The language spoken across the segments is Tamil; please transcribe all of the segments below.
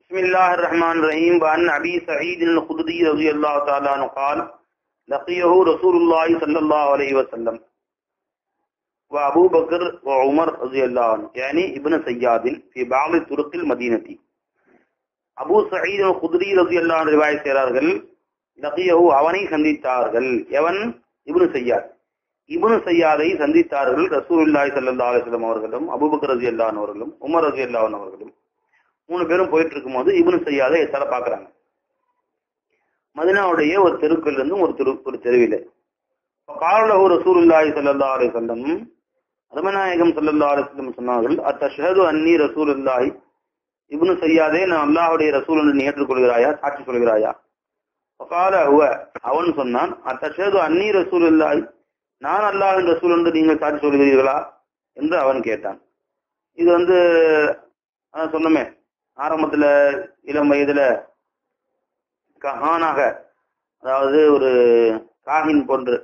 بسم الله الرحمن الرحيم وعن أبي سعيد الخدري رضي الله تعالى عنه قال لقيه رسول الله صلى الله عليه وسلم وأبو بكر وعمر رضي الله عنه يعني ابن سياد في بعض طرق المدينة அபு சயீத் குதிரி ரதி அல்லாஹ் ரிவாய் செய்கிறார்கள் லகியஹு அவனை சந்தித்தார்கள் எவன் இப்னு சையாத் இப்னு சையாதை சந்தித்தார்கள் ரசூலுல்லாஹி ஸல்லல்லாஹு அலைஹி வஸல்லம் அவர்களும் அபூபக்கர் ரதி அல்லாஹ் அவர்களும் உமர் ரதி அல்லாஹ் அவர்களும் மூணு பேரும் போயிட்டு இருக்கும்போது இப்னு சையாதை எத்தால பாக்குறாங்க மதினாவுடைய ஒரு தெருக்கள் இருந்து ஒரு தெரு ஒரு தெருவில காலலஹு ரசூலுல்லாஹி ஸல்லல்லாஹு அலைஹி வஸல்லம் ரமநாயகம் ஸல்லல்லாஹு அலைஹி வஸல்லம் சொன்னார்கள் அத்தஷஹது அன்னி ரசூலுல்லாஹி இப்னு சையாதே நான் அல்லாஹுடைய ரசூல் என்று நீ ஏற்றுக்கொள்கிறாயா சாட்சி சொல்கிறாயா கால ஹுவ அவன் சொன்னான் அத்தஷது அன்னி ரசூல் இல்லாய் நான் அல்லாஹின் ரசூல் என்று நீங்கள் சாட்சி சொல்கிறீர்களா என்று அவன் கேட்டான் இது வந்து அதான் சொன்னமே ஆரம்பத்துல இளம் வயதுல கஹானாக அதாவது ஒரு காஹின் போன்று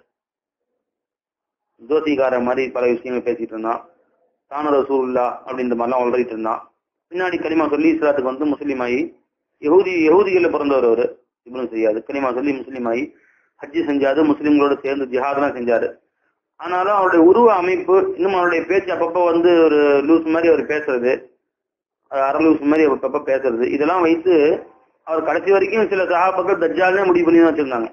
ஜோசிகார மாதிரி பல விஷயங்கள் பேசிட்டு இருந்தான் தான ரசூல்லா அப்படின்ற மாதிரிலாம் வளரிட்டு இருந்தான் பின்னாடி கனிமா சொல்லி இஸ்லாத்துக்கு வந்து முஸ்லீம் ஆகி யகுதி யகுதிகள்ல பிறந்தவர் அவரு இப்னு செய்யாது கனிமா சொல்லி முஸ்லீம் ஆகி ஹஜ்ஜி செஞ்சாரு முஸ்லீம்களோட சேர்ந்து ஜிஹாத்லாம் செஞ்சாரு ஆனாலும் அவருடைய உருவ அமைப்பு இன்னும் அவருடைய பேச்சு அப்பப்போ வந்து ஒரு லூஸ் மாதிரி அவர் பேசுறது அரை லூஸ் மாதிரி அவர் அப்பப்போ பேசுறது இதெல்லாம் வைத்து அவர் கடைசி வரைக்கும் சில சகாபாக்கள் தஜ்ஜாலே முடிவு பண்ணி தான் வச்சிருந்தாங்க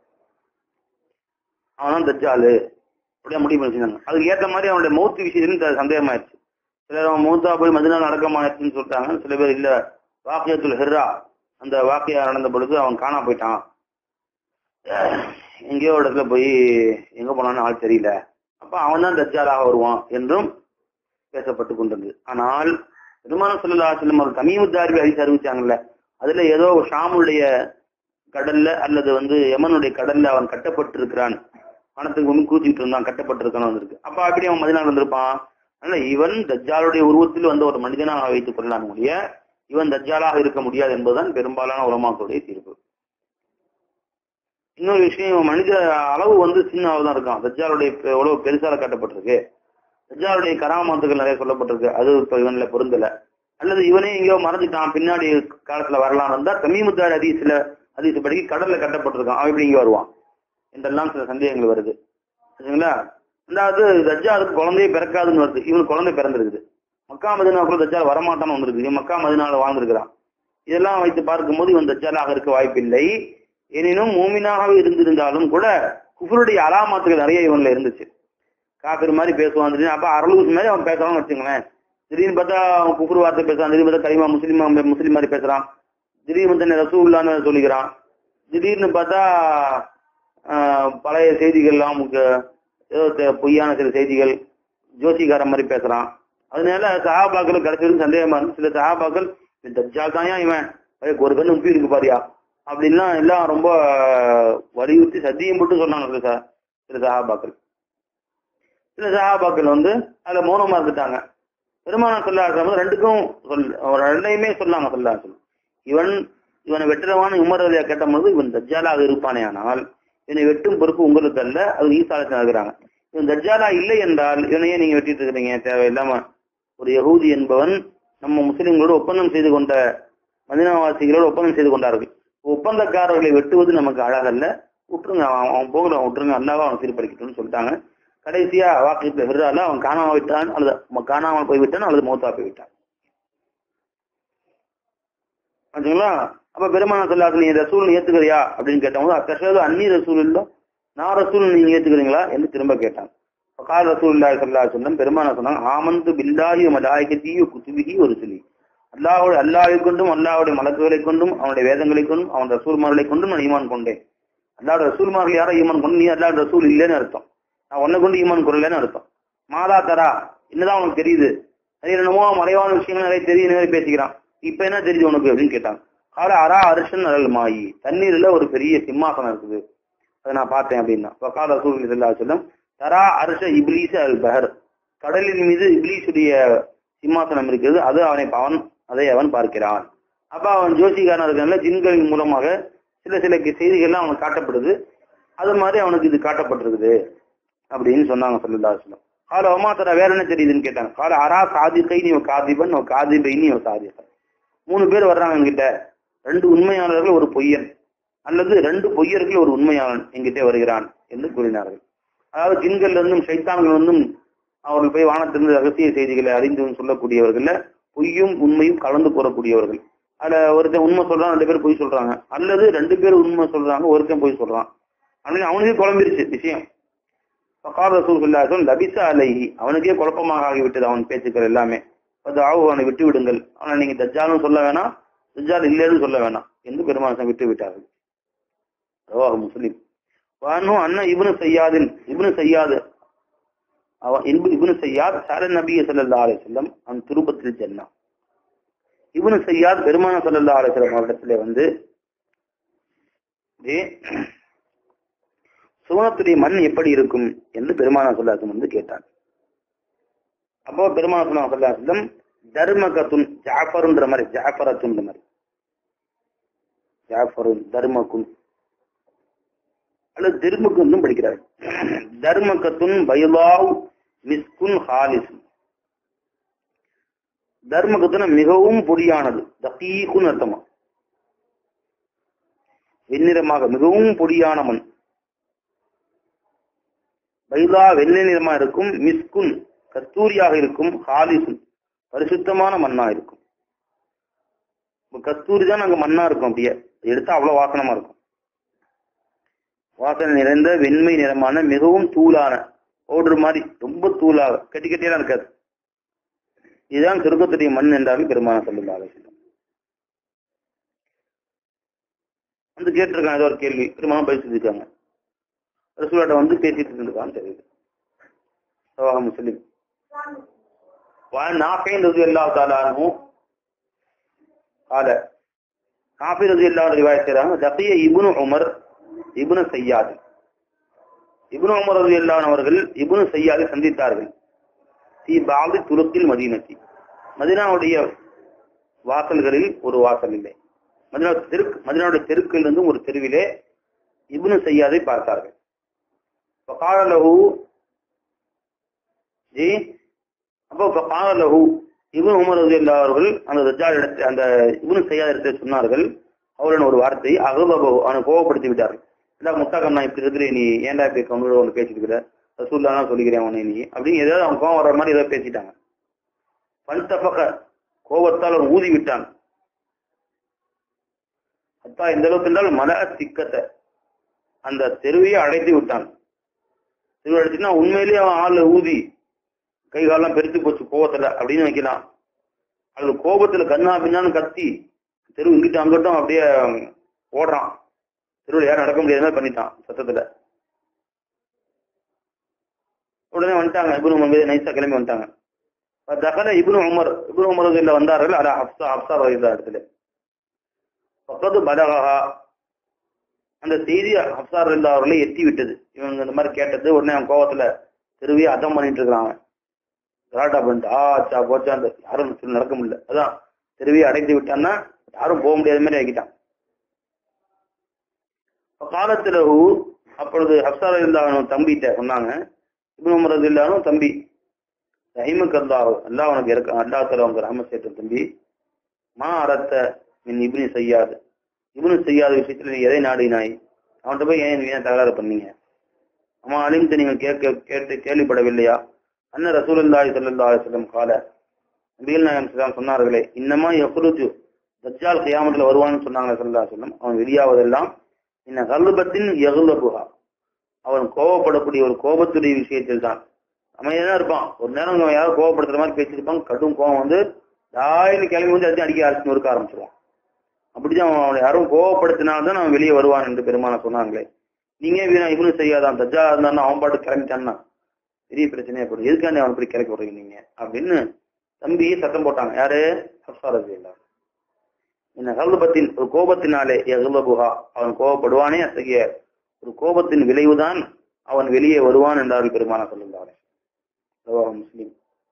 அவன் தான் தஜ்ஜாலு அப்படியே முடிவு பண்ணி வச்சிருந்தாங்க அதுக்கு ஏற்ற மாதிரி அவனுடைய மௌத்து விஷயத்துலையும் சந்தேகமாயிருச்சு சிலர் அவன் மூத்தா போய் மதினா நடக்கமாயிருச்சுன்னு சொல்லிட்டாங்க சில பேர் இல்ல வாக்கியத்துல் ஹிர்ரா அந்த வாக்கியா நடந்த பொழுது அவன் காணா போயிட்டான் எங்கேயோ ஒரு இடத்துல போய் எங்க போனான்னு ஆள் தெரியல அப்ப அவன் தான் தஜ்ஜாலாக வருவான் என்றும் பேசப்பட்டு கொண்டிருந்தது ஆனால் பெருமான சொல்லலா செல்லும் அவர் தமிமுத்தார்பி அரிசி அறிவிச்சாங்கல்ல அதுல ஏதோ ஷாமுடைய கடல்ல அல்லது வந்து யமனுடைய கடல்ல அவன் கட்டப்பட்டு இருக்கிறான் பணத்துக்கு முன் கூச்சிட்டு இருந்தான் கட்டப்பட்டிருக்கான் வந்திருக்கு அப்ப அப்படி அவன் மதினால வந்திருப்பான் அதனால இவன் தஜ்ஜாலுடைய உருவத்தில் வந்த ஒரு மனிதனாக வைத்துக் கொள்ளலாம் முடிய இவன் தஜ்ஜாலாக இருக்க முடியாது என்பதுதான் பெரும்பாலான உலமாக்களுடைய தீர்ப்பு இன்னொரு விஷயம் மனித அளவு வந்து சின்ன அளவு தான் இருக்கான் தஜ்ஜாலுடைய எவ்வளவு பெருசால காட்டப்பட்டிருக்கு தஜ்ஜாலுடைய கராமத்துகள் நிறைய சொல்லப்பட்டிருக்கு அது இப்ப இவன்ல பொருந்தல அல்லது இவனே எங்கேயோ மறைஞ்சிட்டான் பின்னாடி காலத்துல வரலாம் இருந்தா தமிமுத்தார் அதிசில அதிச படிக்க கடல்ல கட்டப்பட்டிருக்கான் அவன் இப்படி இங்க வருவான் என்றெல்லாம் சில சந்தேகங்கள் வருது சரிங்களா ரெண்டாவது தஜ்ஜாலுக்கு குழந்தையே பிறக்காதுன்னு வருது இவனுக்கு குழந்தை பிறந்திருக்குது மக்கா மதினாக்குள்ள தஜ்ஜால் வரமாட்டான்னு வந்திருக்கு இவன் மக்கா மதினால வாழ்ந்திருக்கிறான் இதெல்லாம் வைத்து பார்க்கும்போது இவன் தஜ்ஜாலாக இருக்க வாய்ப்பில்லை எனினும் மூமினாக இருந்திருந்தாலும் கூட குஃபருடைய அலாமாத்துகள் நிறைய இவன்ல இருந்துச்சு காப்பீர் மாதிரி பேசுவான் திடீர்னு அப்ப அரலூஸ் மாதிரி அவன் பேசுறான்னு வச்சுங்களேன் திடீர்னு பார்த்தா அவன் குஃபர் வார்த்தை பேசுறான் திடீர்னு பார்த்தா கரிமா முஸ்லீம் முஸ்லீம் மாதிரி பேசுறான் திடீர்னு வந்து ரசூல்லான்னு சொல்லிக்கிறான் திடீர்னு பார்த்தா பழைய செய்திகள்லாம் நமக்கு ஏதோ பொய்யான சில செய்திகள் ஜோசிகார மாதிரி பேசுறான் அதனால சகாபாக்கள் கிடைச்சது சந்தேகமா இருந்து சில சகாபாக்கள் தஜ்ஜால் தாயா இவன் ஒரு கண்ணு உப்பி இருக்கு பாரியா அப்படின்லாம் எல்லாம் ரொம்ப வலியுறுத்தி சத்தியம் போட்டு சொன்னாங்க சில சில சகாபாக்கள் சில சகாபாக்கள் வந்து அதுல மௌனமா இருந்துட்டாங்க பெருமான சொல்லாத ரெண்டுக்கும் சொல் ரெண்டையுமே சொல்லாங்க சொல்லாத இவன் இவனை வெட்டுறவான உமரதையா கேட்டபோது இவன் தஜ்ஜாலாக இருப்பானே ஆனால் இவனை வெட்டும் பொறுப்பு உங்களுக்கு அல்ல அது ஈசாலத்தில் ஆகுறாங்க இவன் தஜ்ஜாலா இல்லை என்றால் இவனையே நீங்க வெட்டிட்டு இருக்கிறீங்க தேவையில்லாம ஒரு யகூதி என்பவன் நம்ம முஸ்லிம்களோடு ஒப்பந்தம் செய்து கொண்ட மதினாவாசிகளோடு ஒப்பந்தம் செய்து கொண்டார்கள் ஒப்பந்தக்காரர்களை வெட்டுவது நமக்கு அழகல்ல விட்டுருங்க அவன் அவன் போகல விட்டுருங்க அல்லாவா அவன் சீர்படிக்கட்டும்னு சொல்லிட்டாங்க கடைசியா வாக்கு ஹிர்ரால அவன் காணாம விட்டான் அல்லது காணாமல் போய் விட்டான் அல்லது மௌத்தா போய் விட்டான் ஆச்சுங்களா அப்ப பெருமான சொல்லாது நீ ரசூல் ஏத்துக்கிறியா அப்படின்னு கேட்டவங்க அத்தஷது அன்னி ரசூல் இல்ல நான் ரசூல் நீங்க ஏத்துக்கிறீங்களா என்று திரும்ப கேட்டான் கால் ரசூல் இல்லா சொல்லா சொன்னம் பெருமான சொன்னாங்க ஆமந்து பில்லாஹி மலாய்கத்தியு குத்துபிகி ஒரு சொல்லி அல்லாஹோட அல்லாவை கொண்டும் அல்லாவுடைய மலக்குகளை கொண்டும் அவனுடைய வேதங்களை கொண்டும் அவன் ரசூல்மார்களை கொண்டும் நான் ஈமான் கொண்டேன் அல்லாவோட ரசூல்மார்கள் யாரோ ஈமான் கொண்டு நீ அல்லாட ரசூல் இல்லைன்னு அர்த்தம் நான் உன்னை கொண்டு ஈமான் கொள்ளலன்னு அர்த்தம் மாதா தரா என்னதான் உனக்கு தெரியுது அது என்னமோ மறைவான விஷயங்கள் நிறைய தெரியும் நிறைய பேசிக்கிறான் இப்ப என்ன தெரியுது உனக்கு அப்படின்னு கேட்டான் கால அரா அரிசன் அழல் மாயி தண்ணீர்ல ஒரு பெரிய சிம்மாசனம் இருக்குது அதை நான் பார்த்தேன் அப்படின்னா கால ரசூல் இல்லா சொல்லம் தரா அரிச இப்லீஸ் அல் பஹர் கடலின் மீது இப்லீஸுடைய சிம்மாசனம் இருக்கிறது அது அவனை அவன் அதை அவன் பார்க்கிறான் அப்ப அவன் ஜோசிகாரன் இருக்கிறதுல ஜின்களின் மூலமாக சில சில செய்திகள்லாம் அவனுக்கு காட்டப்படுது அது மாதிரி அவனுக்கு இது காட்டப்பட்டிருக்குது அப்படின்னு சொன்னாங்க சொல்லா சொல்லம் கால ஒமா தர வேற என்ன தெரியுதுன்னு கேட்டாங்க கால அரா சாதிகை நீ காதிபன் காதிபை நீ சாதிகன் மூணு பேர் வர்றாங்க என்கிட்ட ரெண்டு உண்மையாளர்கள் ஒரு பொய்யன் அல்லது ரெண்டு பொய்யர்கள் ஒரு உண்மையாளன் என்கிட்ட வருகிறான் என்று கூறினார்கள் அதாவது ஜின்கள் இருந்தும் சைத்தான்கள் இருந்தும் அவர்கள் போய் வானத்திலிருந்து ரகசிய செய்திகளை அறிந்து சொல்லக்கூடியவர்கள்ல பொய்யும் உண்மையும் கலந்து கூறக்கூடியவர்கள் அதுல ஒருத்தன் உண்மை சொல்றான் ரெண்டு பேர் பொய் சொல்றாங்க அல்லது ரெண்டு பேர் உண்மை சொல்றாங்க ஒருத்தன் பொய் சொல்றான் அவனுக்கு அவனுக்கே குழம்பிருச்சு விஷயம் ஃபகார் ரசூல் சொல்லாசன் லபிசா அலைஹி அவனுக்கே குழப்பமாக ஆகிவிட்டது அவன் பேச்சுக்கள் எல்லாமே அது ஆவு அவனை விட்டு விடுங்கள் ஆனா நீங்க தஜ்ஜாலும் சொல்ல வேணாம் தஜ்ஜால் இல்லைன்னு சொல்ல வேணாம் என்று பெருமாசம் விட்டு விட்டார்கள் ரவாஹ் முஸ்லிம் வானும் அண்ணா இப்னு செய்யாதின் இப்னு செய்யாது அவன் இன்பு இப்னு செய்யாத் சர நபிய ஸல்லல்லாஹு அலைஹி வஸல்லம் அவன் துருபத்தில் ஜன்னா இப்னு செய்யாத் பெருமான ஸல்லல்லாஹு அலைஹி வஸல்லம் அவரிடத்திலே வந்து "ஏ, சுவனத்துடைய மண் எப்படி இருக்கும் என்று பெருமான சொல்லாசம் வந்து கேட்டான் அப்போ பெருமான சொல்லாசம் தர்மகத்துன் ஜாஃபருன்ற மாதிரி ஜாஃபரத்துன்ற மாதிரி ஜாஃபருன் தர்மகுன் அல்லது திருமுக்குன்னு படிக்கிறார் தர்மகத்துன் பைலாவ் மிஸ்குன் ஹாலிஸ் தர்மகத்துன மிகவும் பொடியானது தகீகுன்னு அர்த்தமா வெண்ணிறமாக மிகவும் பொடியான மண் பைலா வெள்ளை நிறமா இருக்கும் மிஸ்குன் கஸ்தூரியாக இருக்கும் ஹாலிசுன் பரிசுத்தமான மண்ணா இருக்கும் இப்ப கஸ்தூரி தான் அங்க மண்ணா இருக்கும் அப்படியே எடுத்தா அவ்வளவு வாசனமா இருக்கும் வாசனை நிறைந்த வெண்மை நிறமான மிகவும் தூளான பவுடர் மாதிரி ரொம்ப தூளாக கட்டி கட்டியெல்லாம் இருக்காது இதுதான் சொர்க்கத்துடைய மண் என்றாலும் பெருமான சொல்லுங்க வந்து கேட்டிருக்காங்க ஏதோ ஒரு கேள்வி பெருமானம் பேசிட்டு இருக்காங்க ரசூலாட்ட வந்து பேசிட்டு இருக்கான்னு தெரியுது சவாக முஸ்லிம் நாஃபைன் ரது எல்லா தாலானும் கால காஃபி ரது எல்லா ரிவாய் செய்றாங்க தப்பிய இபுனு உமர் இபுனு செய்யாது இபுனு உமர் ரது அவர்கள் இபுனு செய்யாதை சந்தித்தார்கள் தி பாதி துருக்கில் மதீனத்தி மதினாவுடைய வாசல்களில் ஒரு வாசல் இல்லை மதினா தெருக்கு மதினாவுடைய தெருக்கில் இருந்தும் ஒரு தெருவிலே இப்னு செய்யாதை பார்த்தார்கள் فقال له ஜி அப்போ فقال له இப்னு உமர் ரலியல்லாஹு அவர்கள் அந்த தஜ்ஜால் இடத்தை அந்த இப்னு செய்யாத இடத்தை சொன்னார்கள் அவருடன் ஒரு வார்த்தை அகபபு அவனை கோவப்படுத்தி விட்டார்கள் இல்ல முத்தாக்கம் நான் இப்படி இருக்கிறேன் நீ ஏன்டா இப்படி கம்மியோட ஒன்று பேசிட்டு இருக்கிற ரசூல்லா சொல்லிக்கிறேன் உன்னை நீ அப்படின்னு ஏதாவது அவன் கோவம் வர்ற மாதிரி ஏதோ பேசிட்டாங்க பல்தபக கோபத்தால் அவன் ஊதி விட்டான் அத்தா இந்த அளவுக்கு என்றால் மல சிக்கத்தை அந்த தெருவையே அடைத்து விட்டான் தெருவை அடைச்சுன்னா உண்மையிலேயே அவன் ஆள் ஊதி கை காலெல்லாம் பெருத்து போச்சு கோபத்துல அப்படின்னு வைக்கலாம் அது கோபத்துல கண்ணா பின்னான்னு கத்தி தெரு இங்கிட்டு அங்கிட்டும் அப்படியே ஓடுறான் தெருவில் யாரும் நடக்க முடியாத மாதிரி பண்ணிட்டான் சத்தத்துல உடனே வந்துட்டாங்க இபுனு உமர் நைஸா கிளம்பி வந்துட்டாங்க தகல இபுனு உமர் இபுனு உமர் இல்ல வந்தார்கள் அல ஹப்சா ஹப்சா வருகிற இடத்துல பக்கத்து பலகா அந்த செய்தி ஹப்சார் இல்ல அவர்களை எட்டி விட்டது இவங்க இந்த மாதிரி கேட்டது உடனே அவன் கோவத்துல தெருவியே அதம் பண்ணிட்டு இருக்கிறாங்க கலாட்டா பண்ணிட்டு ஆ சா போச்சா அந்த யாரும் சொல்லி நடக்க முடியல அதான் தெருவியை அடைத்து விட்டான்னா யாரும் போக முடியாத மாதிரி ஆக்கிட்டான் காலத்துல அப்பொழுது ஹப்சார் இல்லாத தம்பிட்ட சொன்னாங்க இப்னு உமர் இல்லாத தம்பி ரஹிமுக்கு அல்லாஹ் அல்லாஹ் உனக்கு இருக்க அல்லா தலா உங்க ரஹமத் சேட்ட தம்பி மா அரத்த மின் இப்னி செய்யாது இப்னு செய்யாத விஷயத்துல நீ எதை நாடினாய் அவன்கிட்ட போய் ஏன் ஏன் தகராறு பண்ணீங்க அம்மா அலிம்த்து நீங்க கேட்க கேட்டு கேள்விப்படவில்லையா அண்ணன் ரசூலுல்லாஹி ஸல்லல்லாஹு அலைஹி வஸல்லம் கால நபிகள் நாயகம் ஸல்லல்லாஹு சொன்னார்களே இன்னமா யஃப்ருஜு தஜ்ஜால் கியாமத்துல வருவான்னு சொன்னாங்க ஸல்லல்லாஹு அலைஹி வஸல்லம் அவன் வெளியாவதெல்லாம் இன்ன கல்பத்தின் யகுலபுஹா அவன் கோவப்படக்கூடிய ஒரு கோபத்துடைய விஷயத்தில் தான் அமைதியா இருப்பான் ஒரு நேரம் அவன் யாரும் கோவப்படுத்துற மாதிரி பேசியிருப்பான் கடும் கோவம் வந்து தாயின்னு கிளம்பி வந்து அடிச்சு அடிக்க அடிச்சு நொறுக்க ஆரம்பிச்சிருவான் அப்படிதான் அவன் அவனை யாரும் கோவப்படுத்தினால்தான் அவன் வெளியே வருவான் என்று பெருமான சொன்னாங்களே நீங்க வீணா இவனு செய்யாதான் தஜ்ஜா இருந்தான்னு அவன் பாட்டு கிளம்பிட்டான்னா பெரிய பிரச்சனையா போடும் எதுக்காண்டி அவன் இப்படி கிளப்பி விடுறீங்க நீங்க அப்படின்னு தம்பி சத்தம் போட்டாங்க யாரு ஹப்சாரது இல்ல என்ன கல்பத்தின் ஒரு கோபத்தினாலே எகுலபுகா அவன் கோபப்படுவானே அத்தகைய ஒரு கோபத்தின் விளைவுதான் அவன் வெளியே வருவான் என்றார்கள் பெருமான சொல்லுகிறாரே முஸ்லிம்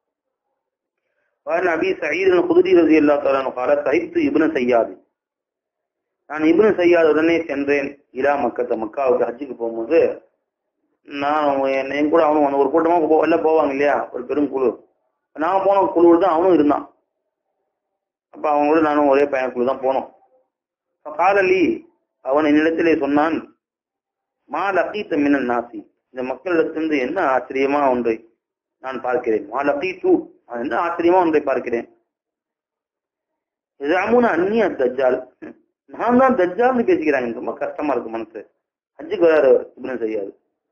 وعن ابي سعيد الخدري رضي الله تعالى عنه قال سعيد ابن سياد நான் இப்னு சையாத் உடனே சென்றேன் இலா மக்கத்த மக்காவுக்கு ஹஜ்ஜுக்கு போகும்போது நான் என் கூட அவனும் ஒரு கூட்டமா போ எல்லாம் போவாங்க இல்லையா ஒரு பெரும் குழு நான் போன குழுவில் தான் அவனும் இருந்தான் அப்ப அவங்களோட நானும் ஒரே பயணக்குள்ள தான் போனோம் காலலி அவன் என்னிடத்திலே சொன்னான் மா லக்கீத்த மின்னன் நாசி இந்த மக்களிடத்திலிருந்து என்ன ஆச்சரியமா ஒன்றை நான் பார்க்கிறேன் மா லக்கீ டூ என்ன ஆச்சரியமா ஒன்றை பார்க்கிறேன் ராமுன அந்நிய தஜ்ஜால் நான் தான் தஜ்ஜால்னு பேசிக்கிறாங்க ரொம்ப கஷ்டமா இருக்கு மனசு ஹஜ்ஜுக்கு வராரு இப்படின்னு செய்யாது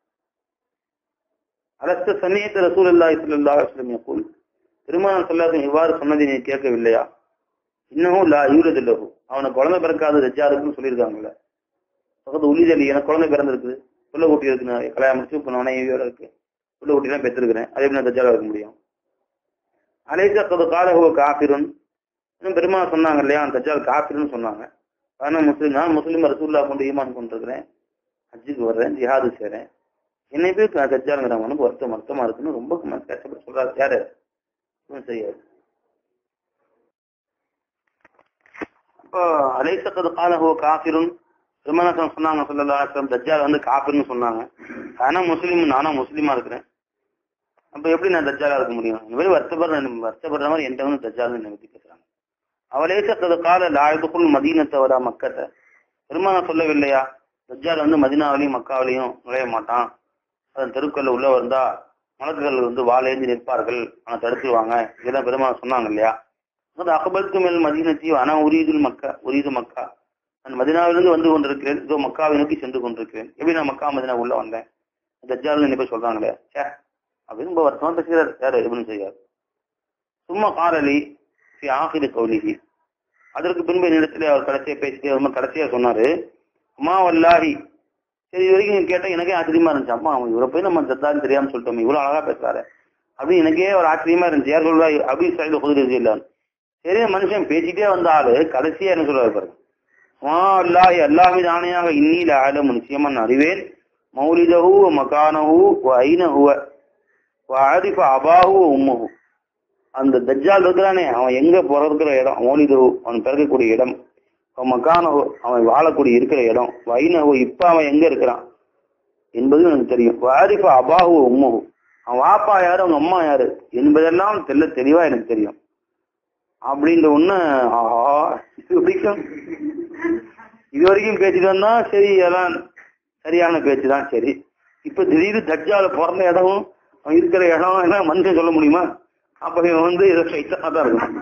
அலஸ்த சமயத்து ரசூல் அல்லா இஸ்லா அஸ்லம் யகூல் திருமணம் சொல்லாத இவ்வாறு சொன்னதை நீ கேட்கவில்லையா இன்னமும் லா யூரது லகு அவனுக்கு குழந்தை பிறக்காத தஜ்ஜாலுக்குன்னு சொல்லியிருக்காங்கல்ல பக்கத்து உள்ளிதலி எனக்கு குழந்தை பிறந்திருக்கு புள்ள குட்டி இருக்கு நான் கல்யாணம் முடிச்சு இப்போ மனைவியோட இருக்கு புள்ள குட்டி எல்லாம் பெற்றிருக்கிறேன் அதே எப்படி நான் தஜ்ஜாலா இருக்க முடியும் அலேசா கது காலஹுவ காஃபிருன் இன்னும் பெருமா சொன்னாங்க இல்லையா அந்த தஜ்ஜால் காஃபிர்னு சொன்னாங்க ஆனால் முஸ்லீம் நான் முஸ்லீம் ரசூல்லா கொண்டு ஈமான் கொண்டிருக்கிறேன் ஹஜ்ஜுக்கு வர்றேன் ஜிஹாது செய்றேன் என்னை போய் தஜ்ஜாலுங்கிறவங்க வருத்தம் வருத்தமா இருக்குன்னு ரொம்ப மனசு கஷ்டப்பட்டு சொல்றாரு யாரு ஒண்ணும் செய்யாது இப்போ அலைசக்கது காலஹோ காஃபிரும் திருமணம் சொன்னாங்க சொல்லலாம் தஜ்ஜால் வந்து காஃபிர்னு சொன்னாங்க ஆனா முஸ்லீம் நானும் முஸ்லீமா இருக்கிறேன் அப்ப எப்படி நான் தஜ்ஜாலா இருக்க முடியும் இந்த மாதிரி வருத்தப்படுற வருத்தப்படுற மாதிரி என்கிட்ட வந்து தஜ்ஜால் என்னை பத்தி பேசுறாங்க அவலேசக்கது கால லாயுக்குள் மதீனத்தை வர மக்கத்தை பெருமானம் சொல்லவில்லையா தஜ்ஜால் வந்து மதினாவிலையும் மக்காவிலையும் நுழைய மாட்டான் அதன் தெருக்கல்ல உள்ள வந்தா மலக்குகள் வந்து வாழேந்தி நிற்பார்கள் ஆனா தடுத்துருவாங்க இதெல்லாம் பெருமாள் சொன்னாங்க இல்லையா அது அகபத்து மேல் மதீனத்தி அனா உரியதுல் மக்கா உரியது மக்கா நான் மதினாவிலிருந்து வந்து கொண்டிருக்கிறேன் இதோ மக்காவை நோக்கி சென்று கொண்டிருக்கிறேன் எப்படி நான் மக்கா மதினா உள்ள வந்தேன் தஜ்ஜால் என்ன போய் சொல்றாங்களே சே அப்படின்னு ரொம்ப வருத்தமா பேசுகிறார் யாரு எப்படின்னு செய்யார் சும்மா காரலி ஆகிரி கௌலிகி அதற்கு பின்பு என்னிடத்துல அவர் கடைசியா பேசிட்டு ரொம்ப கடைசியா சொன்னாரு அம்மா வல்லாஹி சரி இது வரைக்கும் கேட்டா எனக்கே ஆச்சரியமா இருந்துச்சு அம்மா அவன் இவரை போய் நம்ம தத்தான்னு தெரியாம சொல்லிட்டோம் இவ்வளவு அழகா பேசுறாரு அப்படின்னு எனக்கே ஒரு ஆச்சரியமா இருந்துச்சு யார் சொல்றா அபி சைடு குதிரை இல்லான்னு சரி மனுஷன் பேசிட்டே வந்த ஆளு கடைசியா என்ன சொல்றாரு பாருங்க மா அல்லாஹி அல்லாஹ் மீது ஆணையாக இன்னில ஆலம் நிச்சயமா நான் அறிவேன் மௌலிதஹு மகானஹு ஐனஹுவ ஆதிஃப அபாஹு உம்மஹு அந்த தஜ்ஜால் இருக்கிறானே அவன் எங்க பிறக்கிற இடம் மௌலிதஹு அவன் பிறக்கக்கூடிய இடம் மக்கானஹு அவன் வாழக்கூடிய இருக்கிற இடம் வைனஹு இப்ப அவன் எங்க இருக்கிறான் என்பது எனக்கு தெரியும் வாரிஃப அபாஹு உம்மஹு அவன் வாப்பா யாரு அவங்க அம்மா யாரு என்பதெல்லாம் தெல்ல தெளிவா எனக்கு தெரியும் அப்படின்ற ஒண்ணு ஆஹா இது வரைக்கும் இது வரைக்கும் பேசிட்டு வந்தா சரி அதெல்லாம் சரியான பேச்சு தான் சரி இப்ப திடீர்னு தஜ்ஜால பிறந்த இடமும் அவன் இருக்கிற இடம் எல்லாம் மனுஷன் சொல்ல முடியுமா அப்ப இவன் வந்து இதை சைத்தமா தான் இருக்கும்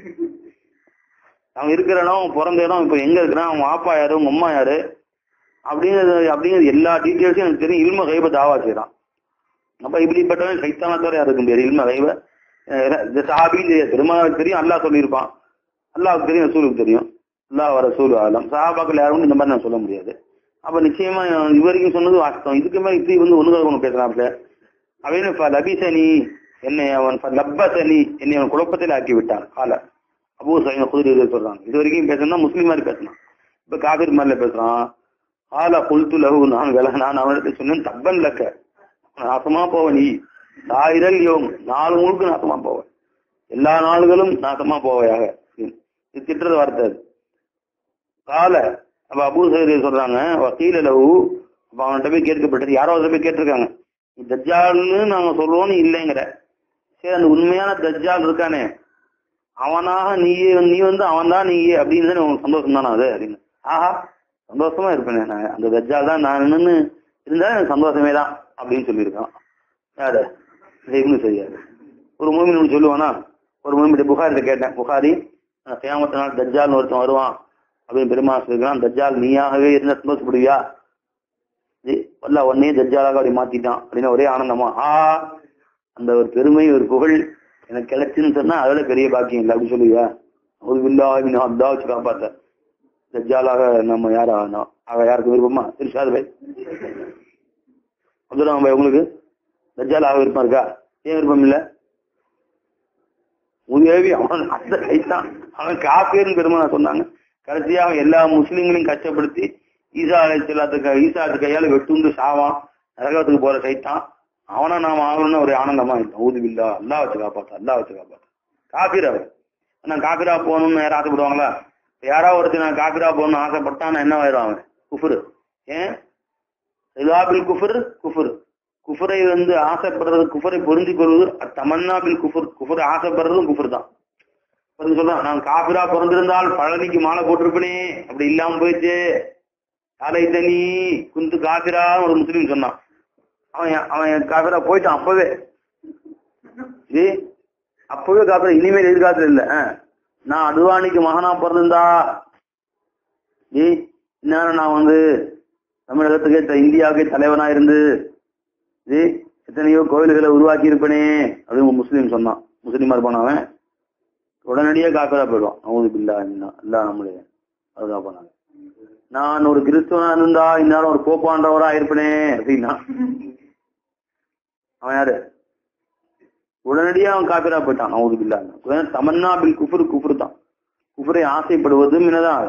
அவன் இருக்கிற இடம் பிறந்த இடம் இப்ப எங்க இருக்கிறான் அவன் வாப்பா யாரு உங்க அம்மா யாரு அப்படிங்கிறது அப்படிங்கிறது எல்லா டீட்டெயில்ஸும் எனக்கு தெரியும் இல்ம கைப தாவா செய்யறான் அப்ப இப்படிப்பட்டவன் சைத்தானா தவிர யாருக்கு முடியாது இல்ம கைப இந்த சாபின்னு தெரியாது திருமணம் தெரியும் அல்லாஹ் சொல்லியிருப்பான் அல்லாவுக்கு தெரியும் ரசூலுக்கு தெரியும் அல்லாஹ் வர ரசூல் ஆலம் சஹாபாக்கள் யாரும் இந்த மாதிரி நான் சொல்ல முடியாது அப்ப நிச்சயமா இது வரைக்கும் சொன்னது வாஸ்தவம் இதுக்கு மேல இப்படி வந்து ஒண்ணுக்காக ஒண்ணு பேசுறாப்ல அவன் லபிசனி என்னை அவன் லப்பசனி என்னை அவன் குழப்பத்தில் ஆக்கி விட்டான் கால அபூ சைன குதிரை சொல்றாங்க இது வரைக்கும் பேசணும்னா முஸ்லீம் மாதிரி பேசணும் இப்ப காபிர் மாதிரில பேசுறான் ஆலா குல்து லகு நான் வேலை நான் அவனிடத்தை சொன்னேன் தப்பன் லக்க நாசமா போவ நீ சாயிரல் யோம் நாலு முழுக்க நாசமா போவ எல்லா நாள்களும் நாசமா போவையாக இது திட்டுறது வார்த்தை கால அப்ப அபூ சைரி சொல்றாங்க வக்கீல லகு அப்ப அவன்கிட்ட போய் கேட்கப்பட்டது யாரோ அதை போய் கேட்டிருக்காங்க தஜ்ஜால்னு நாங்க சொல்லுவோம்னு இல்லைங்கிற சரி அந்த உண்மையான தஜ்ஜால் இருக்கானே அவனாக நீயே நீ வந்து அவன் தான் நீ அப்படின்னு தானே உனக்கு சந்தோஷம் தானே அது அப்படின்னு ஆஹா சந்தோஷமா இருப்பேன் நான் அந்த தஜ்ஜால் தான் நான் நின்று இருந்தா எனக்கு சந்தோஷமே தான் அப்படின்னு சொல்லியிருக்கான் யாரு இவனு செய்யாது ஒரு மூமின் சொல்லுவானா ஒரு மூமிட்ட புகாரிட்ட கேட்டேன் புகாரி சேமத்த நாள் தஜ்ஜால் ஒருத்தன் வருவான் அப்படின்னு பெருமா சொல்லிருக்கான் தஜ்ஜால் நீயாகவே இருந்தா சந்தோஷப்படுவியா வல்ல உடனே தஜ்ஜாலாக அப்படி மாத்திட்டான் அப்படின்னு ஒரே ஆனந்தமா ஆ அந்த ஒரு பெருமை ஒரு புகழ் எனக்கு கிடைச்சுன்னு சொன்னா அதோட பெரிய பாக்கியம் இல்லை அப்படி சொல்லுவியா ஒரு வில்லா அப்தா வச்சு காப்பாத்த தஜ்ஜாலாக நம்ம யார் ஆகணும் அவ யாருக்கு விருப்பமா இருஷாது பாய் அப்துல்லாம் பாய் உங்களுக்கு தஜ்ஜாலாக விருப்பம் இருக்கா ஏன் விருப்பம் இல்ல உதவி அவன் அந்த கைத்தான் அவன் காப்பேன்னு பெருமாள் சொன்னாங்க கடைசியா அவன் எல்லா முஸ்லீம்களையும் கஷ்டப்படுத்தி ஈசா அலைச்சலாத்துக்கு ஈசாத்து கையால வெட்டுண்டு சாவான் நரகத்துக்கு போற சைத்தான் அவனா நாம ஆகணும்னு ஒரு ஆனந்தமா இருக்கும் ஊதுவில்லா அல்லா வச்சு காப்பாத்தா அல்லா வச்சு காப்பாத்தா காப்பீர் அவர் நான் காப்பீரா போகணும்னு யாரும் ஆசைப்படுவாங்களா யாராவது ஒருத்தர் நான் காப்பீரா போகணும்னு ஆசைப்பட்டான் என்ன ஆயிரும் அவன் குஃபுரு ஏன் இலாபில் குஃபுர் குஃபுர் குஃபுரை வந்து ஆசைப்படுறது குஃபரை புரிஞ்சு கொள்வது தமன்னாபில் குஃபுர் குஃபுரை ஆசைப்படுறதும் குஃபுர் தான் ஒருத்தன் சொல்றான் நான் காபிரா பிறந்திருந்தால் பழனிக்கு மாலை போட்டிருப்பனே அப்படி இல்லாம போயிடுச்சு தலை தனி குந்து காபிரா ஒரு முஸ்லீம் சொன்னான் அவன் அவன் காபிரா போயிட்டான் அப்பவே ஏ அப்பவே காப்பிர இனிமேல் எதிர்காலத்துல இல்ல ஆ. நான் அத்வானிக்கு மகனா பிறந்திருந்தா ஏ இந்நேரம் நான் வந்து தமிழகத்துக்கே த- இந்தியாவுக்கே தலைவனா இருந்து ஏ எத்தனையோ கோயில்களை உருவாக்கி இருப்பனே அப்படின்னு ஒரு முஸ்லீம் சொன்னான் முஸ்லீமா இருப்பான் அவன் உடனடியே காப்பிரா போயிடுவான் அவனுக்கு பில்லா இல்ல நம்மளே அதுதான் பண்ணாங்க நான் ஒரு கிறிஸ்துவனா இருந்தா இந்நேரம் ஒரு கோப்பாண்டவரா இருப்பனே அப்படின்னா அவன் யாரு உடனடியே அவன் காப்பிரா போயிட்டான் அவனுக்கு பில்லா தமன்னா பில் குஃபுர் குஃபுர் தான் குஃபரை ஆசைப்படுவது மினதான்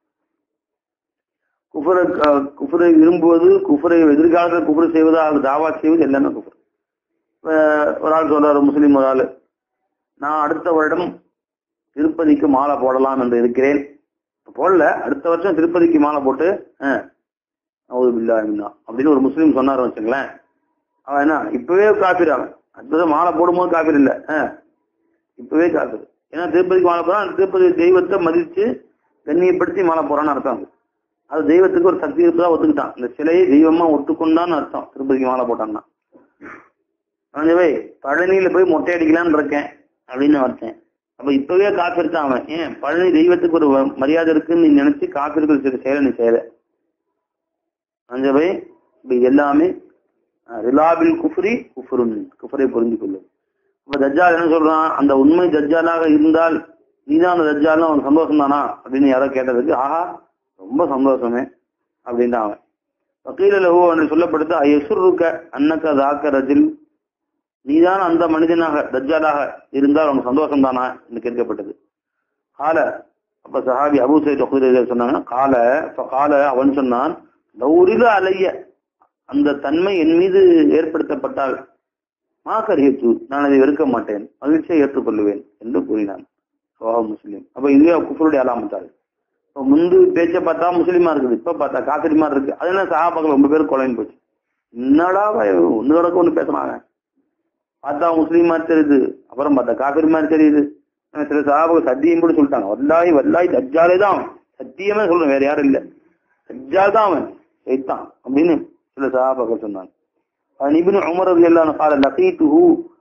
குஃபரை அஹ், குஃபரை விரும்புவது குஃபரை எதிர்காலத்தில் குஃபரை செய்வது அது தாவா செய்வது எல்லாமே குஃபர் அஹ், ஒரு ஆள் சொல்றாரு முஸ்லீம் ஒரு ஆள் நான் அடுத்த வருடம் திருப்பதிக்கு மாலை போடலாம் என்று இருக்கிறேன் போடல அடுத்த வருஷம் திருப்பதிக்கு மாலை போட்டு அவுது பில்லா அப்படின்னு ஒரு முஸ்லீம் சொன்னாரு வச்சுங்களேன் அவன் என்ன இப்பவே காப்பீர் அவன் அடுத்தது மாலை போடும்போது காப்பீர் இல்ல அஹ், இப்பவே காப்பீர் ஏன்னா திருப்பதிக்கு மாலை போறான் திருப்பதி தெய்வத்தை மதிச்சு கண்ணியப்படுத்தி மாலை போறான்னு அர்த்தம் அது அது தெய்வத்துக்கு ஒரு சக்தி இருப்பதா ஒத்துக்கிட்டான் இந்த சிலையை தெய்வமா ஒத்துக்கொண்டான்னு அர்த்தம் திருப்பதிக்கு மாலை போட்டான்னா அவனவே பழனியில போய் மொட்டை அடிக்கலாம்னு இருக்கேன் அப்படின்னு வந்தேன் அப்ப இப்பவே காப்பிருக்கான் அவன் ஏன் பழனி தெய்வத்துக்கு ஒரு வ- மரியாதை இருக்குன்னு நீ நினைச்சு காப்பிர்கள் சில செயலை நீ செய்யல அஞ்சவை இப்ப இது எல்லாமே அஹ், ரிலாபில் குஃப்ரி குஃபுருன் குஃபரை புரிந்து கொள்ளும் இப்ப தஜ்ஜால் என்ன சொல்றான் அந்த உண்மை தஜ்ஜாலாக இருந்தால் நீதான் அந்த தஜ்ஜால் அவன் சந்தோஷம் தானா அப்படின்னு யாரோ கேட்டதுக்கு ஆஹா ரொம்ப சந்தோஷமே அப்படின்னு அவன் வக்கீல லஹு என்று சொல்லப்படுத்த ஐயசுருக்க அன்னக்க தாக்க ரஜில் நீதான் அந்த மனிதனாக தஜ்ஜாலாக இருந்தால் உனக்கு சந்தோஷம் தானா என்று கேட்கப்பட்டது கால அப்ப சஹாபி அபு சைத் ஒகுதர் சொன்னாங்க கால அப்ப கால அவன் சொன்னான் லௌரில அலைய அந்த தன்மை என் மீது ஏற்படுத்தப்பட்டால் மாக்கரியத்து நான் அதை வெறுக்க மாட்டேன் மகிழ்ச்சியை ஏற்றுக்கொள்ளுவேன் என்று கூறினான் சோஹா முஸ்லீம் அப்ப இதுவே குஃபருடைய அலாமத்தாரு இப்ப முந்து பேச்ச பார்த்தா முஸ்லீமா இருக்குது இப்ப பார்த்தா காத்திரிமா இருக்கு அது என்ன சகாபாக்கள் ரொம்ப பேர் கொலைன்னு போச்சு என்னடா ஒன்னு கிடக்க ஒண்ணு பேசுனாங்க பார்த்தா முஸ்லீம் மாதிரி தெரியுது அப்புறம் பார்த்தா காபிர் மாதிரி தெரியுது ஆனா சில சகாபாக்கள் சத்தியம் கூட சொல்லிட்டாங்க வல்லாய் வல்லாய் தஜ்ஜாலே தான் அவன் சத்தியமே சொல்றேன் வேற யாரும் இல்ல தஜ்ஜால் தான் அவன் வைத்தான் அப்படின்னு சில சகாபாக்கள் சொன்னாங்க அவன் இபின் உமர் எல்லாம் கால லகீத்துஹு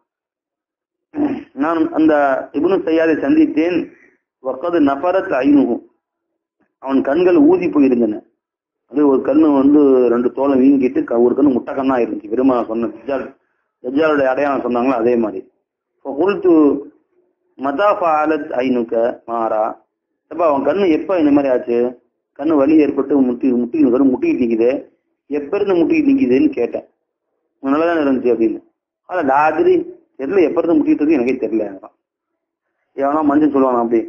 நான் அந்த இப்னு சையாதை சந்தித்தேன் வக்கது நபரத் ஐனுகு அவன் கண்கள் ஊதி போயிருந்தன அது ஒரு கண்ணு வந்து ரெண்டு தோலை வீங்கிட்டு க- ஒரு கண்ணு முட்டை கண்ணா இருந்துச்சு வெறுமா சொன்ன தஜ்ஜால் தஜ்ஜாலுடைய அடையாளம் சொன்னாங்களா அதே மாதிரி உளுத்து மதாஃபா அலத் ஐனுக்க மாறா அப்ப அவன் கண்ணு எப்ப இந்த மாதிரி ஆச்சு கண்ணு வலி ஏற்பட்டு முட்டி முட்டி வெறும் முட்டிக்கிட்டு நிக்குது எப்ப இருந்து முட்டிக்கிட்டு நிக்குதுன்னு கேட்டேன் நல்லதானே இருந்துச்சு அப்படின்னு ஆனா லாதிரி தெரியல எப்ப இருந்து முட்டிட்டு இருக்கு எனக்கே தெரியல எவனா மஞ்சள் சொல்லுவானா அப்படி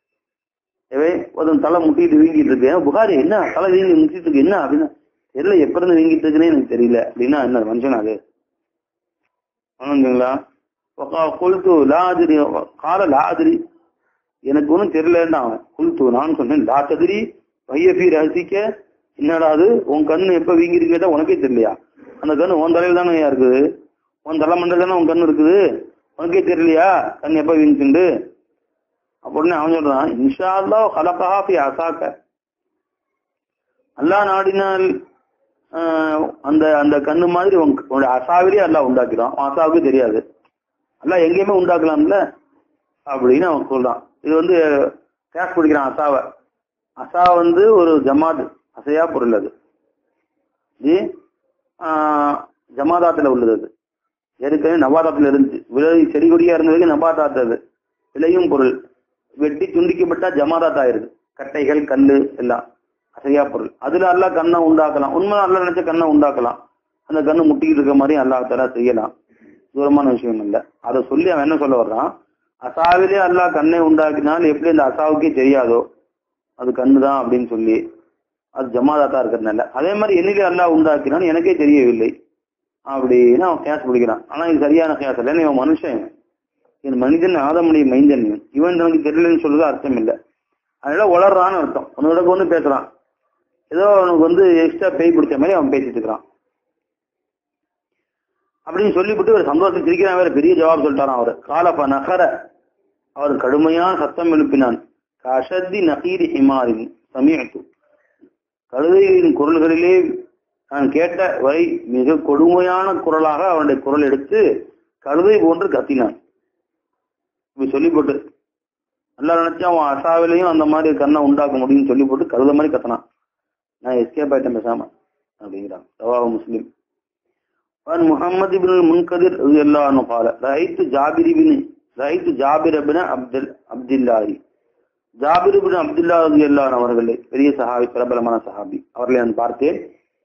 ஏவே ஒருத்தன் தலை முட்டிட்டு வீங்கிட்டு இருக்கு ஏன் புகாரி என்ன தலை வீங்கி முட்டிட்டு இருக்கு என்ன அப்படின்னா தெரியல எப்ப இருந்து வீங்கிட்டு இருக்குன்னே எனக்கு தெரியல அப்படின்னா என்ன மனுஷன் அது ஆனந்துங்களா குல்து லாதிரி கால லாதிரி எனக்கு ஒன்றும் தெரியலன்னு அவன் குல்து நான் சொன்னேன் லா ததிரி வையபி ரசிக்க என்னடா அது உன் கண்ணு எப்ப வீங்கிருக்கு கேட்டா உனக்கே தெரியலையா அந்த கண்ணு உன் தலையில தானே இருக்குது உன் தலை மண்டல தானே உன் கண்ணு இருக்குது உனக்கே தெரியலையா கண் எப்ப வீங்கிச்சுண்டு அப்படின்னு அவன் சொல்றான் இன்ஷா அல்லா ஹலகஹா ஃபி அசாக்க அல்லாஹ் நாடினால் ஆஹ், அந்த அந்த கண்ணு மாதிரி உன் உன்னுடைய அசாவிலே அல்லாஹ் உண்டாக்கிறான் உன் அசாவுக்கு தெரியாது அல்லாஹ் எங்கேயுமே உண்டாக்கலாம்ல அப்படின்னு அவன் சொல்றான் இது வந்து கேஷ் பிடிக்கிறான் அசாவை அசா வந்து ஒரு ஜமாத் அசையா பொருள் அது இது ஆஹ், ஜமாதாத்துல உள்ளது அது ஏற்கனவே நபாதாத்துல இருந்துச்சு விலை செடி கொடியா இருந்த வரைக்கும் நபாதாத்து அது விலையும் பொருள் வெட்டி துண்டிக்கப்பட்டா ஜமாதாத் ஆயிருது கட்டைகள் கல்லு எல்லாம் அசையா பொருள் அதுல அல்லாஹ் கண்ணை உண்டாக்கலாம் உண்மை அல்ல நினைச்ச கண்ணை உண்டாக்கலாம் அந்த கண்ணு முட்டிக்கிட்டு இருக்க மாதிரி அல்லாஹ் தலா செய்யலாம் தூரமான விஷயம் இல்ல அதை சொல்லி அவன் என்ன சொல்ல வர்றான் அசாவிலே அல்லாஹ் கண்ணை உண்டாக்கினால் எப்படி அந்த அசாவுக்கே தெரியாதோ அது கண்ணு தான் அப்படின்னு சொல்லி அது ஜமாதாத்தா இருக்கிறதுனால அதே மாதிரி என்னிலே அல்லாஹ் உண்டாக்கினான் எனக்கே தெரியவில்லை அப்படின்னு அவன் கேஸ் பிடிக்கிறான் ஆனா இது சரியான கேஸ் இல்லை இவன் மனுஷன் என் மனிதன் ஆதமுடைய மைந்தன் இவன். இவன் தனக்கு தெரியலன்னு சொல்றது அர்த்தம் இல்லை அதனால உளறான்னு அர்த்தம் உன்னோட வந்து பேசுறான் ஏதோ அவனுக்கு வந்து எக்ஸ்ட்ரா பேய் பிடிச்ச மாதிரி அவன் பேசிட்டு இருக்கிறான் அப்படின்னு சொல்லிவிட்டு ஒரு சந்தோஷம் சிரிக்கிறான் வேற பெரிய ஜவாப் சொல்லிட்டாரான் அவரு காலப்ப நகர அவர் கடுமையான சத்தம் எழுப்பினான் கஷத்தி நகீரி ஹிமாரின் சமீஅத்து கழுதைகளின் குரல்களிலே நான் கேட்ட வரை மிக கொடுமையான குரலாக அவனுடைய குரல் எடுத்து கழுதை போன்று கத்தினான் இப்படி சொல்லி போட்டு நல்லா நினைச்சா அவன் அசாவிலையும் அந்த மாதிரி கண்ணை உண்டாக்க முடியும்னு சொல்லி போட்டு கழுத மாதிரி கத்தனான் நான் எஸ்கேப் ஆயிட்டேன் பேசாம அப்படிங்கிறான் ரவாஹு முஸ்லிம் عن محمد بن المنكدر رضي الله عنه قال رأيت جابر بن رأيت جابر بن عبد عبد الله ஜாபிர் பின் அப்துல்லா ரதி அல்லான் அவர்களே பெரிய சஹாபி பிரபலமான சஹாபி அவர்களை நான் பார்த்தேன்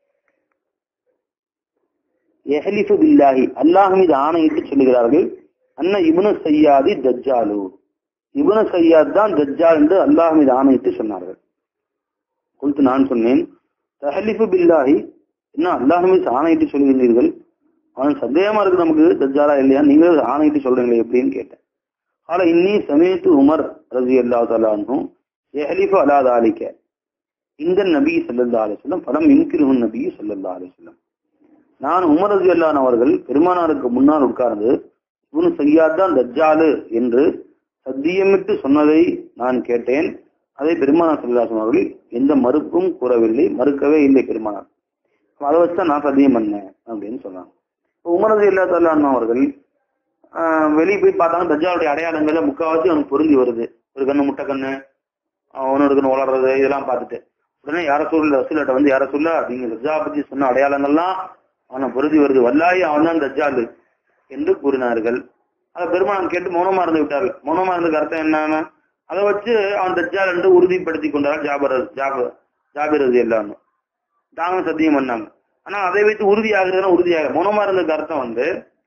எஹலிஃபு பில்லாஹி அல்லாஹ் மீது ஆணையிட்டு சொல்லுகிறார்கள் அன்ன இப்னு சையாதி தஜ்ஜாலு இப்னு சையாத் தான் தஜ்ஜால் என்று அல்லாஹ் மீது ஆணையிட்டு சொன்னார்கள் குறித்து நான் சொன்னேன் தஹலிஃபு பில்லாஹி என்ன அல்லாஹ் மீது ஆணையிட்டு சொல்லுகிறீர்கள் அவன் சந்தேகமா இருக்கு நமக்கு தஜ்ஜாலா இல்லையா நீங்களே ஆணையிட்டு சொல்றீங்களே எப்படின்னு கேட்டேன் ஆனா இன்னி சமயத்து உமர் ரஜி அல்லா தலான்ஹும் எஹலிஃபு அலா தாலிக்க இந்த நபி சல்லல்லா அலிஸ்லம் பலம் இன்கிருஹுன் நபி சல்லல்லா அலிஸ்லம் நான் உமர் ரஜி அல்லான் அவர்கள் பெருமானாருக்கு முன்னால் உட்கார்ந்து இவனு செய்யாதான் தஜ்ஜாலு என்று சத்தியமிட்டு சொன்னதை நான் கேட்டேன் அதை பெருமானார் சல்லாசம் அவர்கள் எந்த மறுப்பும் கூறவில்லை மறுக்கவே இல்லை பெருமானார் அதை வச்சுதான் நான் சத்தியம் பண்ணேன் அப்படின்னு சொன்னாங்க உமர் ரஜி அல்லா தலான் அவர்கள் வெளியே போய் பார்த்தாங்க தஜ்ஜாலுடைய அடையாளங்கள்ல முக்காவாசி அவனுக்கு பொருந்தி வருது ஒரு கண்ணு முட்டை கண்ணு அவனோட கண்ணு வளர்றது இதெல்லாம் பார்த்துட்டு உடனே யார சொல்ல ரசூலிட்ட வந்து யார சொல்ல அப்படிங்கிற தஜ்ஜா பத்தி சொன்ன அடையாளங்கள்லாம் அவனை பொருந்தி வருது வல்லாயி அவன் தான் தஜ்ஜாலு என்று கூறினார்கள் அதை பெருமானம் கேட்டு மௌனமா இருந்து விட்டார்கள் மௌனமா இருந்ததுக்கு அர்த்தம் என்னன்னா அதை வச்சு அவன் தஜ்ஜால் என்று உறுதிப்படுத்தி கொண்டார் ஜாபர் ஜாபர் ஜாபிர் அது எல்லாமே தாங்களும் சத்தியம் பண்ணாங்க ஆனா அதை வைத்து உறுதியாகிறதுனா உறுதியாக மௌனமா இருந்ததுக்கு அர்த்தம் வந்து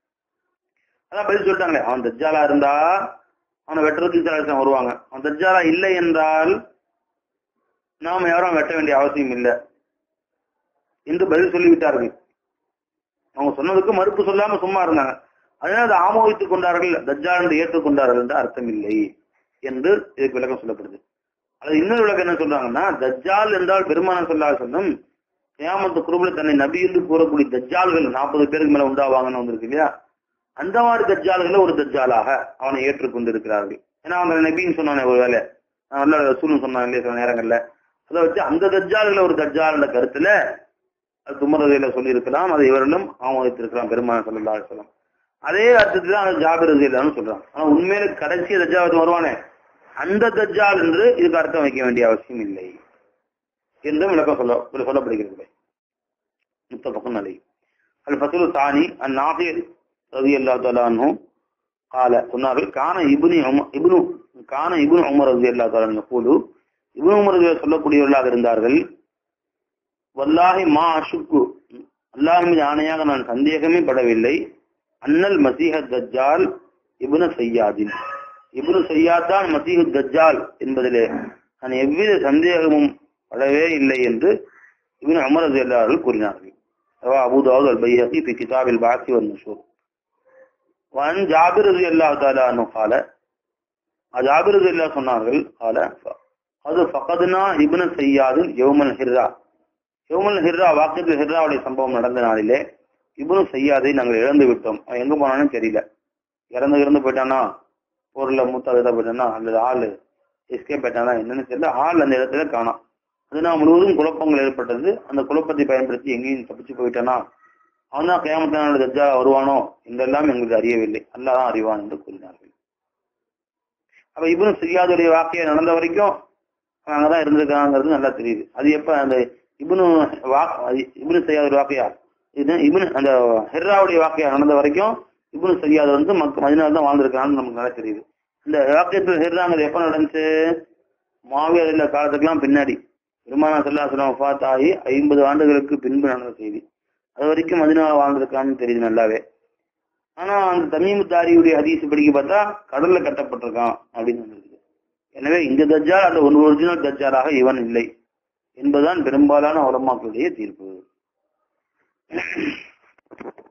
அதான் பதில் சொல்லிட்டாங்களே அவன் தஜ்ஜாலா இருந்தா அவனை வெட்டுறதுக்கு சில வருவாங்க அவன் தஜ்ஜாலா இல்லை என்றால் நாம யாரும் வெட்ட வேண்டிய அவசியம் இல்லை என்று பதில் சொல்லிவிட்டார்கள் அவங்க சொன்னதுக்கு மறுப்பு சொல்லாம சும்மா இருந்தாங்க அதனால அதை ஆமோதித்துக் கொண்டார்கள் தஜ்ஜால் என்று ஏற்றுக்கொண்டார்கள் என்று அர்த்தம் இல்லை என்று இதுக்கு விளக்கம் சொல்லப்படுது அது இன்னொரு விளக்கம் என்ன சொல்றாங்கன்னா தஜ்ஜால் என்றால் பெருமான சொல்லா சொல்லும் ஏமாத்த குருபுல தன்னை நபி என்று கூறக்கூடிய தஜ்ஜால்கள் நாற்பது பேருக்கு மேல உண்டாவாங்கன்னு வந்திருக்கு இல்லையா அந்த மாதிரி தஜ்ஜால்களை ஒரு தஜ்ஜாலாக அவனை ஏற்றுக்கொண்டிருக்கிறார்கள் ஏன்னா அவங்க நபின்னு சொன்னானே ஒரு வேலை நான் நல்ல ரசூல்னு சொன்னாங்க இல்லையா சில நேரங்கள்ல அதை வச்சு அந்த தஜ்ஜால்களை ஒரு தஜ்ஜால் கருத்துல அது துமரதையில சொல்லி இருக்கலாம் அதை இவர்களும் ஆமோதித்திருக்கலாம் பெருமான சொல்லா சொல்லலாம் அதே அர்த்தத்துல அந்த ஜாபிர் ரதியிலான்னு சொல்றாங்க ஆனா உண்மையில கடைசி தஜ்ஜால் வருவானே அந்த தஜ்ஜால் என்று இதுக்கு அர்த்தம் வைக்க வேண்டிய அவசியம் இல்லை என்றும் விளக்கம் சொல்ல சொல்லப்படுகிறது முத்தபக்கம் நிலை அல் ஃபசுல் சாணி அந்நாசிர் ரவி அல்லா தலானு கால சொன்னார்கள் கான இபுனி இபுனு கான இபுனு உமர் ரவி அல்லா தலான் போது இபுனு உமர் சொல்லக்கூடியவர்களாக இருந்தார்கள் வல்லாஹி மா அஷுக்கு அல்லாஹ் மீது ஆணையாக நான் சந்தேகமே படவில்லை அன்னல் மசீஹ தஜ்ஜால் இபுன சையாதின் இபுனு சையாத் தான் மசீஹு தஜ்ஜால் என்பதிலே நான் எவ்வித சந்தேகமும் படவே இல்லை என்று இபின் அமர் ரதி அல்லார்கள் கூறினார்கள் அபுதாவுத் அல் பைஹி في كتاب البعث والنشور وعن جابر رضي الله تعالى عنه قال جابر رضي الله சொன்னார்கள் قال அது فقدنا ابن سياد يوم الحرة يوم الحرة வாக்கியத்தில் ஹிர்ராவுடைய சம்பவம் நடந்த நாளிலே இப்னு சையாதை நாங்கள் இழந்து விட்டோம் அவன் எங்க போனான்னு தெரியல இறந்து இறந்து போயிட்டானா போர்ல மூத்த இதாக போயிட்டானா அல்லது ஆளு எஸ்கே போயிட்டானா என்னன்னு தெரியல ஆள் அந்த இடத்துல காணாம் அதனா முழுவதும் குழப்பங்கள் ஏற்பட்டது அந்த குழப்பத்தை பயன்படுத்தி எங்கேயும் தப்பிச்சு போயிட்டானா அவன் தான் கேமத்தினால தஜ்ஜா வருவானோ என்றெல்லாம் எங்களுக்கு அறியவில்லை அல்லாதான் அறிவான் என்று கூறினார்கள் அப்ப இவனு சிரியாதுடைய வாக்கைய நடந்த வரைக்கும் அங்கதான் இருந்திருக்காங்கிறது நல்லா தெரியுது அது எப்ப அந்த இபுனு வா இபுனு செய்யாத வாக்கையா இது இபுனு அந்த ஹெர்ராவுடைய வாக்கையா நடந்த வரைக்கும் இபுனு செய்யாத வந்து மக்கள் மதினால தான் வாழ்ந்திருக்கான்னு நமக்கு நல்லா தெரியுது இந்த வாக்கியத்தில் ஹெர்ராங்கிறது எப்ப நடந்துச்சு மாவியர் இல்ல காலத்துக்கெல்லாம் பின்னாடி பெருமானா சல்லா சொல்லம் ஃபாத்தாகி ஐம்பது ஆண்டுகளுக்கு பின்பு நடந்த செய்தி அது வரைக்கும் மதினால வாழ்ந்திருக்கான்னு தெரியுது நல்லாவே ஆனா அந்த தமீமுத்தாரியுடைய ஹதீஸ் படிக்க பார்த்தா கடல்ல கட்டப்பட்டிருக்கான் அப்படின்னு வந்திருக்கு எனவே இந்த தஜ்ஜால் அந்த ஒரு ஒரிஜினல் தஜ்ஜாலாக இவன் இல்லை என்பதுதான் பெரும்பாலான உலமாக்களுடைய தீர்ப்பு